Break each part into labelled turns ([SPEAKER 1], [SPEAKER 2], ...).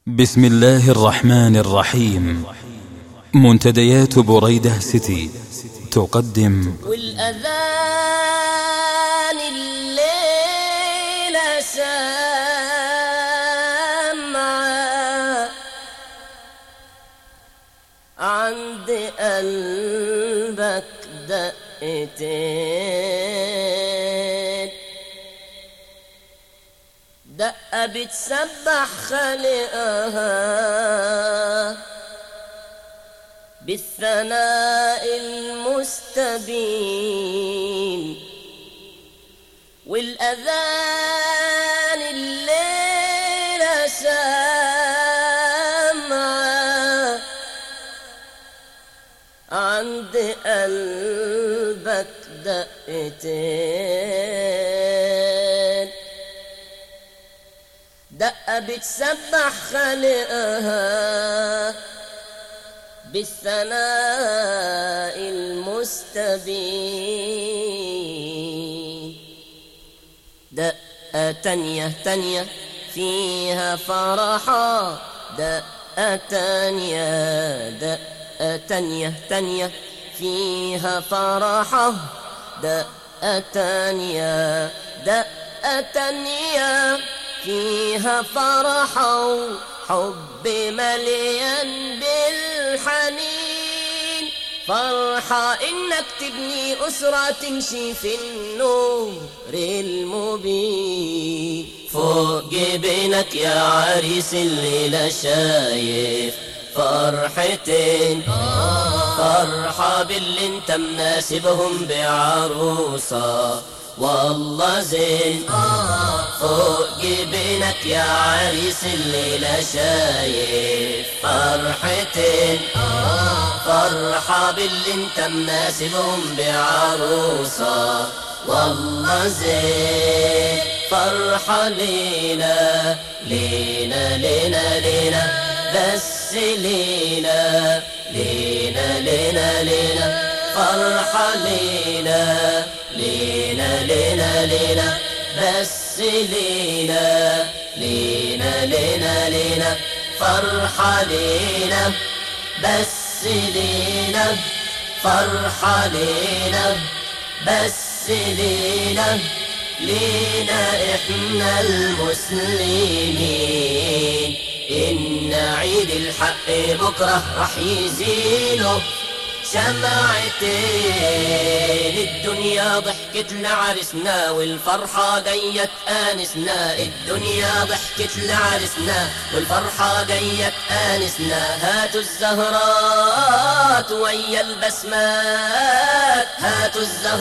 [SPEAKER 1] بسم الله الرحمن الرحيم منتديات بريدة سيتي تقدم
[SPEAKER 2] والأذان الليل سامع عند قلبك دقتين دقة بتسبح خالقها بالثناء المستبين والأذان الليلة سامعة عند قلبك دقتين دقة بتسبح خالقها بالثناء المستبين دقة تانية تانية فيها فرحة دقة تانية دقة تانية تانية فيها فرحة دقة تانية دقة تانية فيها فرحة وحب مليان بالحنين فرحة إنك تبني أسرة تمشي في النور المبين فوق جبينك يا عريس الليلة شايف فرحتين فرحة باللي انت مناسبهم بعروسة والله زين فوق جبينك يا عريس الليلة شايف فرحتين فرحة باللي انت مناسبهم بعروسة والله زين فرحة لينا لينا لينا لينا بس لينا لينا لينا لينا فرحة لينا لينا لينا لينا بس لينا لينا لينا لينا فرحة لينا بس لينا فرحة لينا بس لينا لينا احنا المسلمين إن عيد الحق بكرة رح يزينه شمعتين الدنيا ضحكت لعرسنا والفرحة جاية آنسنا الدنيا ضحكت لعرسنا والفرحة جاية آنسنا هاتوا الزهرات ويا البسمات هاتوا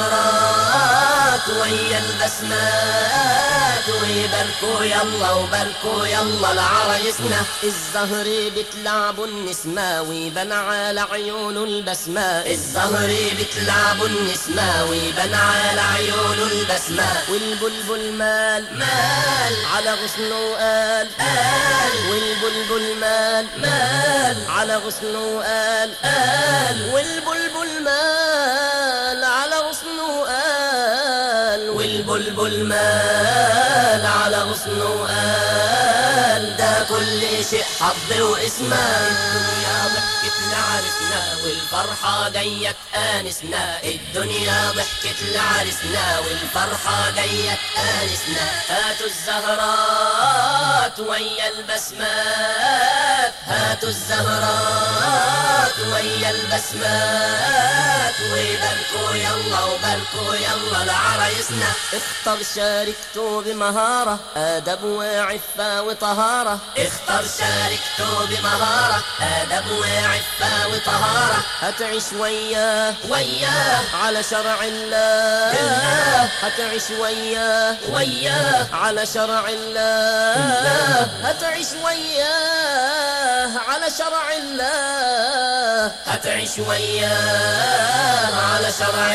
[SPEAKER 2] الزهرات ويا البسمات ويباركوا يلا وباركوا يلا لعرايسنا الزهر بتلعبوا النسمة ويبان على عيونه البسمة الزهر بتلعبوا النسمة ويبان على عيونه البسمة والبلبل مال مال على غصنه قال قال والبلبل مال مال على غصنه قال قال والبلبل مال على غصنه قال والبلبل مال على غصنه قال ده كل شيء حظ واسمه الدنيا ضحكت لعرسنا والفرحة جاية آنسنا الدنيا ضحكت لعرسنا والفرحة جاية آنسنا هاتوا الزهرات ويا البسمات هاتوا الزهرات ويا البسمات وباركوا يلا وباركوا يلا لعرايسنا اختر شاركته بمهارة أدب وعفة وطهارة اختر شاركته بمهارة أدب وعفة وطهارة هتعيش وياه وياه على شرع الله الله هتعيش وياه وياه على شرع الله الله هتعيش وياه على شرع الله هتعيش وياه على شرع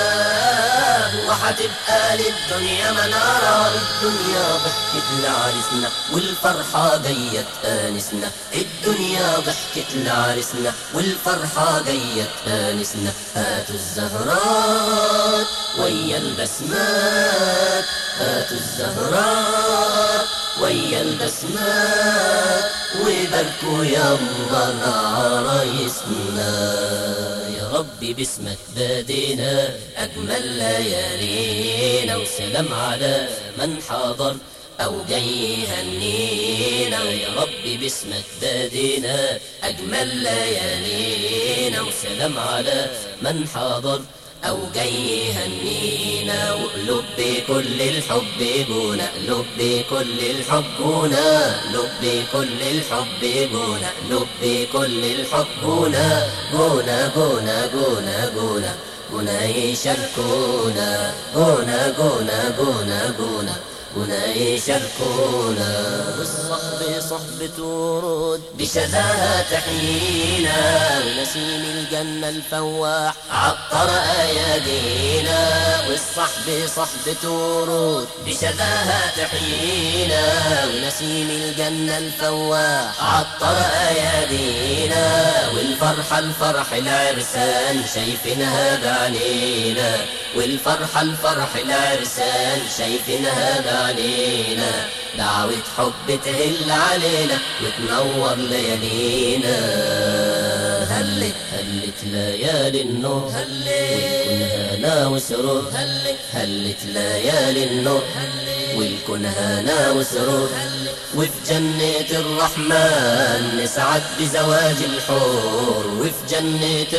[SPEAKER 2] الله وحتبقى للدنيا منارة الدنيا ضحكت لعرسنا والفرحة جاية آنسنا الدنيا ضحكت لعرسنا والفرحة جاية آنسنا هاتوا الزهرات ويا البسمات هاتوا الزهرات ويا البسمات وباركوا يلا لعرايسنا يا ربي باسمك بادينا أجمل ليالينا وسلام على من حضر أو جاي يهنينا يا ربي باسمك بادينا أجمل ليالينا وسلام على من حضر أو جاي يهنينا وقلوب بكل الحب جونا قلوب بكل الحب جونا قلوب بكل الحب جونا قلوب بكل الحب جونا جونا جونا جونا جونا جونا يشاركونا جونا جونا جونا جونا هنا يشاركونا والصحب صحبة ورود بشذاها تحيينا ونسيم الجنة الفواح عطر أيادينا والصحب صحبة ورود بشذاها تحيينا ونسيم الجنة الفواح عطر أيادينا والفرحة الفرح العرسان شايفينها بعينينا والفرحة الفرح العرسان شايفينها بعينينا دعوة حب تهل علينا وتنور ليالينا هلت هلت ليالي النور والكون هنا وسرور هلت هلت ليالي النور والكون هنا وسرور وفي جنة الرحمن نسعد بزواج الحور وفي جنة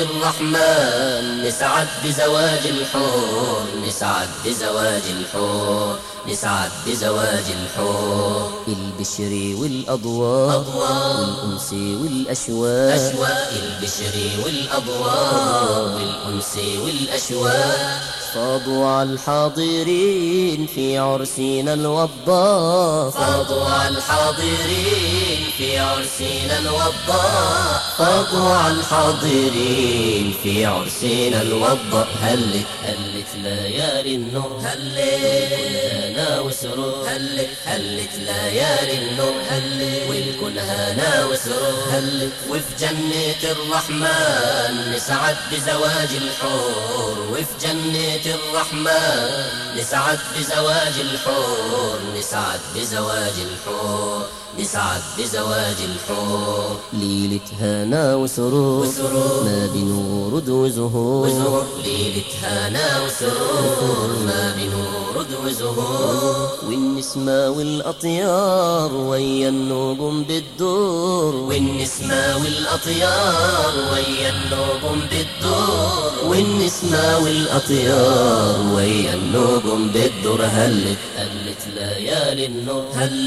[SPEAKER 2] الرحمن نسعد بزواج الحور نسعد بزواج الحور نسعد بزواج الحور البشر والأضواء والأنس والأشواق أشواق البشر والأضواء والأنس والأشواق فاضوا على الحاضرين في عرسنا الوضاء فاضوا على الحاضرين في عرسنا الوضاء فاضوا على الحاضرين في عرسنا الوضاء هلت هلت ليالي النور هلت هنا وسرور هلت هلت ليالي النور هلت والكل هنا وسرور هلت وفي جنة الرحمن نسعد بزواج الحور وفي جنة الرحمن نسعد بزواج الحور نسعد بزواج الحور نسعد بزواج الحور ليلة هنا وسرور, وسرور ما بين ورود وزهور, وزهور ليلة هنا وسرور ما بين ورود وزهور والنسمة والأطيار ويا النجوم بالدور والنسمة والأطيار ويا النجوم بالدور والنسمة والأطيار ويا النجوم بالدور هلت هلت ليالي النور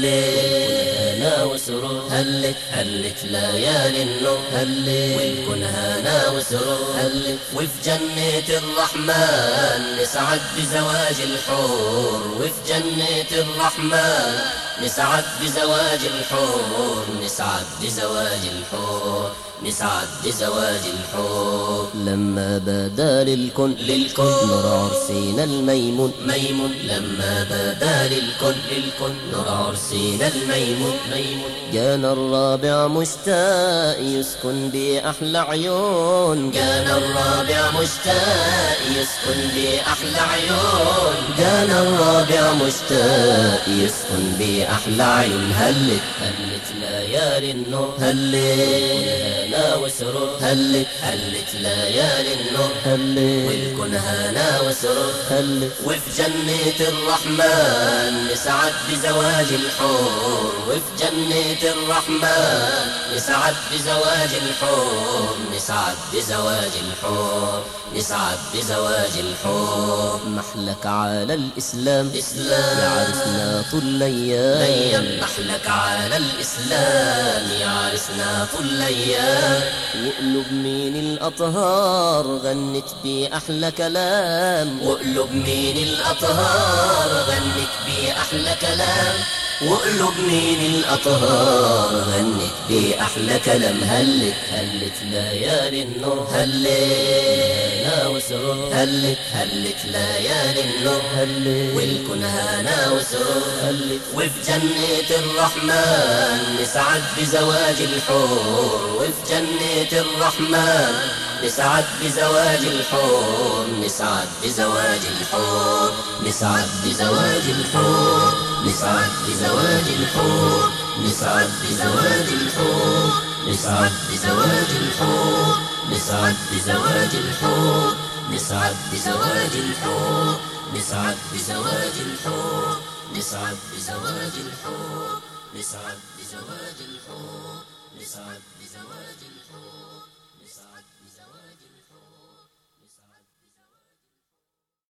[SPEAKER 2] هلت هنا وسرور هلت هلت ليالي النور هلت والكل هنا وسرور هلت وفي جنة الرحمن نسعد بزواج الحور وفي جنة الرحمن نسعد بزواج الحور نسعد بزواج الحور نسعد بزواج الحور لما بدا للكن للكن نور عرسنا الميمون ميمون لما بدا للكن للكن نور عرسنا الميمون ميمون جانا الرابع مشتاق يسكن بأحلى عيون جانا الرابع مشتاق يسكن بأحلى عيون جانا الرابع مشتاق يسكن بأحلى عيون هلت هلت ليالي النور هلت هنا وسرور هلت هلت ليالي النور هلت والكون هنا وسرور هلت وفي جنة الرحمن نسعد بزواج الحور وفي جنة الرحمن نسعد بزواج الحور نسعد بزواج الحور نسعد بزواج الحور محلك على الإسلام إسلام يعرفنا طول الأيام أيام محلك على الإسلام يعرفنا طول الأيام وقلوب مين الأطهار غنت بأحلى كلام وقلوب مين الأطهار غنت بأحلى كلام وقلوب مين الأطهار غنت بأحلى كلام هلت هلت ليالي النور هلت هنا وسرور هلت هلت ليالي النور هلت والكون هنا وسرور هلت وفي جنة الرحمن نسعد بزواج الحور وفي جنة الرحمن نسعد بزواج الحور نسعد بزواج الحور نسعد بزواج الحور نسعد بزواج الحور نسعد بزواج الحور نسعد بزواج الحور نسعد بزواج الحور نسعد بزواج الحور نسعد بزواج الحور نسعد بزواج الحور نسعد بزواج الحور نسعد بزواج الحور نسعد بزواج الحور